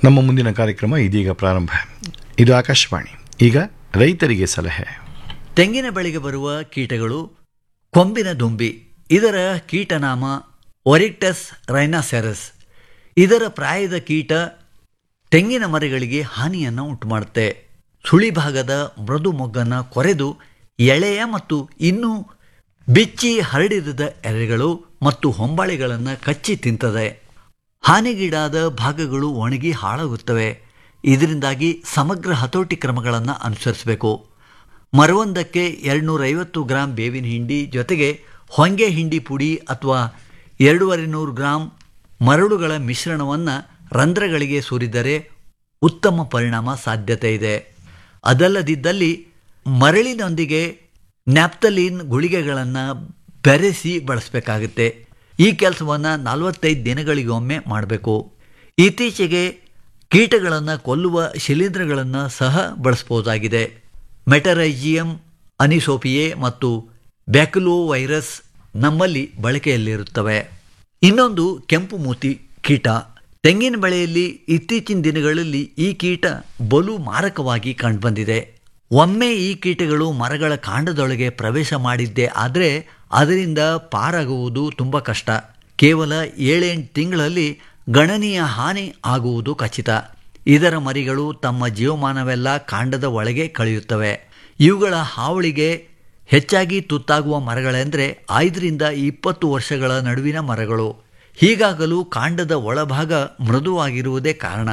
ನಮ್ಮ ಮುಂದಿನ ಕಾರ್ಯಕ್ರಮ ಇದೀಗ ಪ್ರಾರಂಭ ಇದು ಆಕಾಶವಾಣಿ ಈಗ ರೈತರಿಗೆ ಸಲಹೆ ತೆಂಗಿನ ಬೆಳೆಗೆ ಬರುವ ಕೀಟಗಳು ಕೊಂಬಿನ ದುಂಬಿ ಇದರ ಕೀಟನಾಮ ಒರಿಕ್ಟಸ್ ರೈನಾಸೆರಸ್ ಇದರ ಪ್ರಾಯದ ಕೀಟ ತೆಂಗಿನ ಮರಗಳಿಗೆ ಹಾನಿಯನ್ನು ಉಂಟುಮಾಡುತ್ತೆ ಸುಳಿ ಭಾಗದ ಮೃದು ಮೊಗ್ಗನ್ನು ಕೊರೆದು ಎಳೆಯ ಮತ್ತು ಇನ್ನೂ ಬಿಚ್ಚಿ ಹರಡಿರದ ಎಲೆಗಳು ಮತ್ತು ಹೊಂಬಾಳೆಗಳನ್ನು ಕಚ್ಚಿ ತಿಂತದೆ ಹಾನಿಗೀಡಾದ ಭಾಗಗಳು ಒಣಗಿ ಹಾಳಾಗುತ್ತವೆ ಇದರಿಂದಾಗಿ ಸಮಗ್ರ ಹತೋಟಿ ಕ್ರಮಗಳನ್ನು ಅನುಸರಿಸಬೇಕು ಮರವೊಂದಕ್ಕೆ ಎರಡುನೂರೈವತ್ತು ಗ್ರಾಂ ಬೇವಿನ ಹಿಂಡಿ ಜೊತೆಗೆ ಹೊಂಗೆ ಹಿಂಡಿ ಪುಡಿ ಅಥವಾ ಎರಡೂವರೆ ನೂರು ಗ್ರಾಂ ಮರಳುಗಳ ಮಿಶ್ರಣವನ್ನು ರಂಧ್ರಗಳಿಗೆ ಸುರಿದರೆ ಉತ್ತಮ ಪರಿಣಾಮ ಸಾಧ್ಯತೆ ಇದೆ ಅದಲ್ಲದಿದ್ದಲ್ಲಿ ಮರಳಿನೊಂದಿಗೆ ನ್ಯಾಪ್ತಲಿನ್ ಗುಳಿಗೆಗಳನ್ನು ಬೆರೆಸಿ ಬಳಸಬೇಕಾಗುತ್ತೆ ಈ ಕೆಲಸವನ್ನು ನಲವತ್ತೈದು ದಿನಗಳಿಗೊಮ್ಮೆ ಮಾಡಬೇಕು ಇತ್ತೀಚೆಗೆ ಕೀಟಗಳನ್ನು ಕೊಲ್ಲುವ ಶಿಲೀಂಧ್ರಗಳನ್ನು ಸಹ ಬಳಸ್ಬೋದಾಗಿದೆ ಮೆಟರೈಜಿಯಂ ಅನಿಸೋಪಿಯೆ ಮತ್ತು ಬ್ಯಾಕ್ಯುಲೋ ವೈರಸ್ ನಮ್ಮಲ್ಲಿ ಬಳಕೆಯಲ್ಲಿರುತ್ತವೆ ಇನ್ನೊಂದು ಕೆಂಪು ಮೂತಿ ಕೀಟ ತೆಂಗಿನ ಬೆಳೆಯಲ್ಲಿ ಇತ್ತೀಚಿನ ದಿನಗಳಲ್ಲಿ ಈ ಕೀಟ ಬಲು ಮಾರಕವಾಗಿ ಕಂಡುಬಂದಿದೆ ಒಮ್ಮೆ ಈ ಕೀಟಗಳು ಮರಗಳ ಕಾಂಡದೊಳಗೆ ಪ್ರವೇಶ ಮಾಡಿದ್ದೇ ಆದರೆ ಅದರಿಂದ ಪಾರಾಗುವುದು ತುಂಬ ಕಷ್ಟ ಕೇವಲ ಏಳೆಂಟು ತಿಂಗಳಲ್ಲಿ ಗಣನೀಯ ಹಾನಿ ಆಗುವುದು ಖಚಿತ ಇದರ ಮರಿಗಳು ತಮ್ಮ ಜೀವಮಾನವೆಲ್ಲ ಕಾಂಡದ ಒಳಗೆ ಕಳೆಯುತ್ತವೆ ಇವುಗಳ ಹಾವಳಿಗೆ ಹೆಚ್ಚಾಗಿ ತುತ್ತಾಗುವ ಮರಗಳೆಂದರೆ ಐದರಿಂದ ಇಪ್ಪತ್ತು ವರ್ಷಗಳ ನಡುವಿನ ಮರಗಳು ಹೀಗಾಗಲು ಕಾಂಡದ ಒಳಭಾಗ ಮೃದುವಾಗಿರುವುದೇ ಕಾರಣ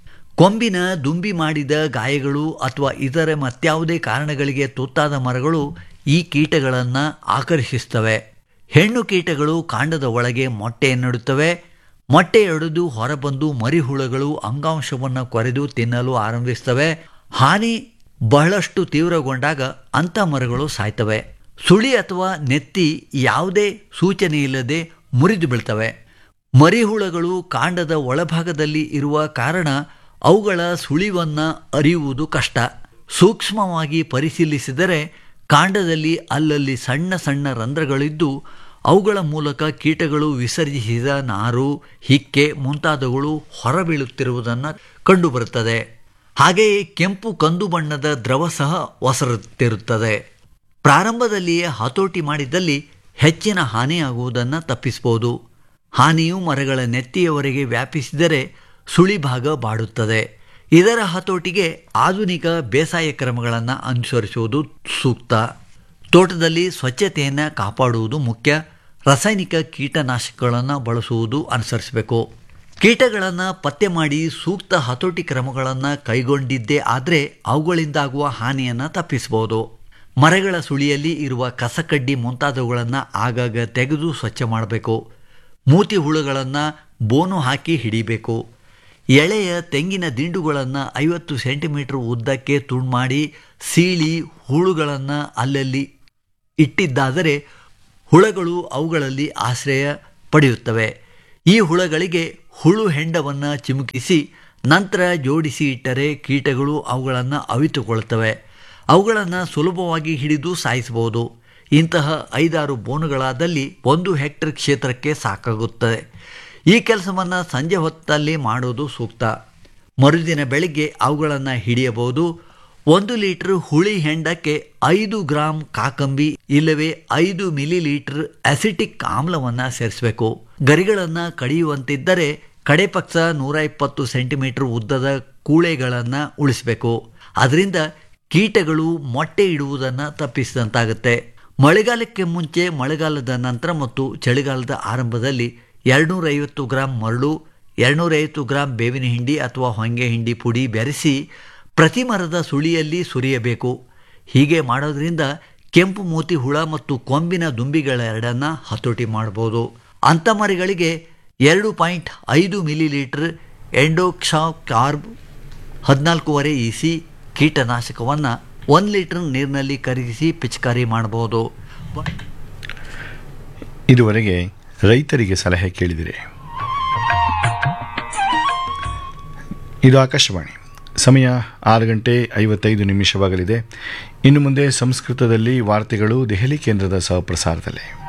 ಕೊಂಬಿನ ದುಂಬಿ ಮಾಡಿದ ಗಾಯಗಳು ಅಥವಾ ಇತರೆ ಮತ್ಯಾವುದೇ ಕಾರಣಗಳಿಗೆ ತುತ್ತಾದ ಮರಗಳು ಈ ಕೀಟಗಳನ್ನು ಆಕರ್ಷಿಸ್ತವೆ ಹೆಣ್ಣು ಕೀಟಗಳು ಕಾಂಡದ ಒಳಗೆ ಮೊಟ್ಟೆಯನ್ನಿಡುತ್ತವೆ ಮೊಟ್ಟೆಯೊಡೆದು ಹೊರಬಂದು ಮರಿಹುಳುಗಳು ಅಂಗಾಂಶವನ್ನು ಕೊರೆದು ತಿನ್ನಲು ಆರಂಭಿಸ್ತವೆ ಹಾನಿ ಬಹಳಷ್ಟು ತೀವ್ರಗೊಂಡಾಗ ಅಂಥ ಮರಗಳು ಸಾಯ್ತವೆ ಸುಳಿ ಅಥವಾ ನೆತ್ತಿ ಯಾವುದೇ ಸೂಚನೆ ಇಲ್ಲದೆ ಮುರಿದು ಬೀಳ್ತವೆ ಮರಿಹುಳುಗಳು ಕಾಂಡದ ಒಳಭಾಗದಲ್ಲಿ ಇರುವ ಕಾರಣ ಅವುಗಳ ಸುಳಿವನ್ನು ಅರಿಯುವುದು ಕಷ್ಟ ಸೂಕ್ಷ್ಮವಾಗಿ ಪರಿಶೀಲಿಸಿದರೆ ಕಾಂಡದಲ್ಲಿ ಅಲ್ಲಲ್ಲಿ ಸಣ್ಣ ಸಣ್ಣ ರಂಧ್ರಗಳಿದ್ದು ಅವುಗಳ ಮೂಲಕ ಕೀಟಗಳು ವಿಸರ್ಜಿಸಿದ ನಾರು ಹಿಕ್ಕೆ ಮುಂತಾದವುಗಳು ಹೊರಬೀಳುತ್ತಿರುವುದನ್ನು ಕಂಡುಬರುತ್ತದೆ ಹಾಗೆಯೇ ಕೆಂಪು ಕಂದು ಬಣ್ಣದ ದ್ರವ ಸಹ ಒಸರುತ್ತಿರುತ್ತದೆ ಪ್ರಾರಂಭದಲ್ಲಿಯೇ ಹತೋಟಿ ಮಾಡಿದಲ್ಲಿ ಹೆಚ್ಚಿನ ಹಾನಿಯಾಗುವುದನ್ನು ತಪ್ಪಿಸಬಹುದು ಹಾನಿಯು ಮರಗಳ ನೆತ್ತಿಯವರೆಗೆ ವ್ಯಾಪಿಸಿದರೆ ಸುಳಿ ಭಾಗ ಬಾಡುತ್ತದೆ ಇದರ ಹತೋಟಿಗೆ ಆಧುನಿಕ ಬೇಸಾಯ ಕ್ರಮಗಳನ್ನು ಅನುಸರಿಸುವುದು ಸೂಕ್ತ ತೋಟದಲ್ಲಿ ಸ್ವಚ್ಛತೆಯನ್ನು ಕಾಪಾಡುವುದು ಮುಖ್ಯ ರಾಸಾಯನಿಕ ಕೀಟನಾಶಕಗಳನ್ನು ಬಳಸುವುದು ಅನುಸರಿಸಬೇಕು ಕೀಟಗಳನ್ನು ಪತ್ತೆ ಮಾಡಿ ಸೂಕ್ತ ಹತೋಟಿ ಕ್ರಮಗಳನ್ನು ಕೈಗೊಂಡಿದ್ದೇ ಆದರೆ ಅವುಗಳಿಂದಾಗುವ ಹಾನಿಯನ್ನು ತಪ್ಪಿಸಬಹುದು ಮರಗಳ ಸುಳಿಯಲ್ಲಿ ಇರುವ ಕಸಕಡ್ಡಿ ಮುಂತಾದವುಗಳನ್ನು ಆಗಾಗ ತೆಗೆದು ಸ್ವಚ್ಛ ಮಾಡಬೇಕು ಮೂತಿ ಹುಳುಗಳನ್ನು ಬೋನು ಹಾಕಿ ಹಿಡಿಬೇಕು ಎಳೆಯ ತೆಂಗಿನ ದಿಂಡುಗಳನ್ನು ಐವತ್ತು ಸೆಂಟಿಮೀಟರ್ ಉದ್ದಕ್ಕೆ ತುಂಡು ಮಾಡಿ ಸೀಳಿ ಹುಳುಗಳನ್ನು ಅಲ್ಲಲ್ಲಿ ಇಟ್ಟಿದ್ದಾದರೆ ಹುಳಗಳು ಅವುಗಳಲ್ಲಿ ಆಶ್ರಯ ಪಡೆಯುತ್ತವೆ ಈ ಹುಳಗಳಿಗೆ ಹುಳು ಹೆಂಡವನ್ನು ಚಿಮುಕಿಸಿ ನಂತರ ಜೋಡಿಸಿ ಇಟ್ಟರೆ ಕೀಟಗಳು ಅವುಗಳನ್ನು ಅವಿತುಕೊಳ್ಳುತ್ತವೆ ಅವುಗಳನ್ನು ಸುಲಭವಾಗಿ ಹಿಡಿದು ಸಾಯಿಸಬಹುದು ಇಂತಹ ಐದಾರು ಬೋನುಗಳಾದಲ್ಲಿ ಒಂದು ಹೆಕ್ಟರ್ ಕ್ಷೇತ್ರಕ್ಕೆ ಸಾಕಾಗುತ್ತದೆ ಈ ಕೆಲಸವನ್ನು ಸಂಜೆ ಹೊತ್ತಲ್ಲಿ ಮಾಡೋದು ಸೂಕ್ತ ಮರುದಿನ ಬೆಳಿಗ್ಗೆ ಅವುಗಳನ್ನು ಹಿಡಿಯಬಹುದು ಒಂದು ಲೀಟರ್ ಹುಳಿ ಹೆಂಡಕ್ಕೆ ಐದು ಗ್ರಾಂ ಕಾಕಂಬಿ ಇಲ್ಲವೇ ಐದು ಮಿಲಿ ಲೀಟರ್ ಅಸಿಟಿಕ್ ಆಮ್ಲವನ್ನು ಸೇರಿಸಬೇಕು ಗರಿಗಳನ್ನು ಕಡಿಯುವಂತಿದ್ದರೆ ಕಡೆ ಪಕ್ಷ ನೂರ ಇಪ್ಪತ್ತು ಸೆಂಟಿಮೀಟರ್ ಉದ್ದದ ಕೂಳೆಗಳನ್ನು ಉಳಿಸಬೇಕು ಅದರಿಂದ ಕೀಟಗಳು ಮೊಟ್ಟೆ ಇಡುವುದನ್ನು ತಪ್ಪಿಸಿದಂತಾಗುತ್ತೆ ಮಳೆಗಾಲಕ್ಕೆ ಮುಂಚೆ ಮಳೆಗಾಲದ ನಂತರ ಮತ್ತು ಚಳಿಗಾಲದ ಆರಂಭದಲ್ಲಿ ಎರಡುನೂರೈವತ್ತು ಗ್ರಾಂ ಮರಳು ಎರಡುನೂರೈವತ್ತು ಗ್ರಾಂ ಬೇವಿನ ಹಿಂಡಿ ಅಥವಾ ಹೊಂಗೆ ಹಿಂಡಿ ಪುಡಿ ಬೆರೆಸಿ ಪ್ರತಿ ಮರದ ಸುಳಿಯಲ್ಲಿ ಸುರಿಯಬೇಕು ಹೀಗೆ ಮಾಡೋದ್ರಿಂದ ಕೆಂಪು ಮೂತಿ ಹುಳ ಮತ್ತು ಕೊಂಬಿನ ದುಂಬಿಗಳೆರಡನ್ನು ಹತೋಟಿ ಮಾಡ್ಬೋದು ಅಂಥ ಮರಿಗಳಿಗೆ ಎರಡು ಪಾಯಿಂಟ್ ಐದು ಮಿಲಿ ಲೀಟರ್ ಎಂಡೋಕ್ಷಾ ಕಾರ್ಬ್ ಹದಿನಾಲ್ಕೂವರೆ ಇ ಸಿ ಕೀಟನಾಶಕವನ್ನು ಒಂದು ಲೀಟರ್ ನೀರಿನಲ್ಲಿ ಕರಗಿಸಿ ಪಿಚಕಾರಿ ಮಾಡಬಹುದು ಇದುವರೆಗೆ ರೈತರಿಗೆ ಸಲಹೆ ಕೇಳಿದಿರಿ ಇದು ಆಕಾಶವಾಣಿ ಸಮಯ ಆರು ಗಂಟೆ ಐವತ್ತೈದು ನಿಮಿಷವಾಗಲಿದೆ ಇನ್ನು ಮುಂದೆ ಸಂಸ್ಕೃತದಲ್ಲಿ ವಾರ್ತೆಗಳು ದೆಹಲಿ ಕೇಂದ್ರದ ಸಹಪ್ರಸಾರದಲ್ಲಿ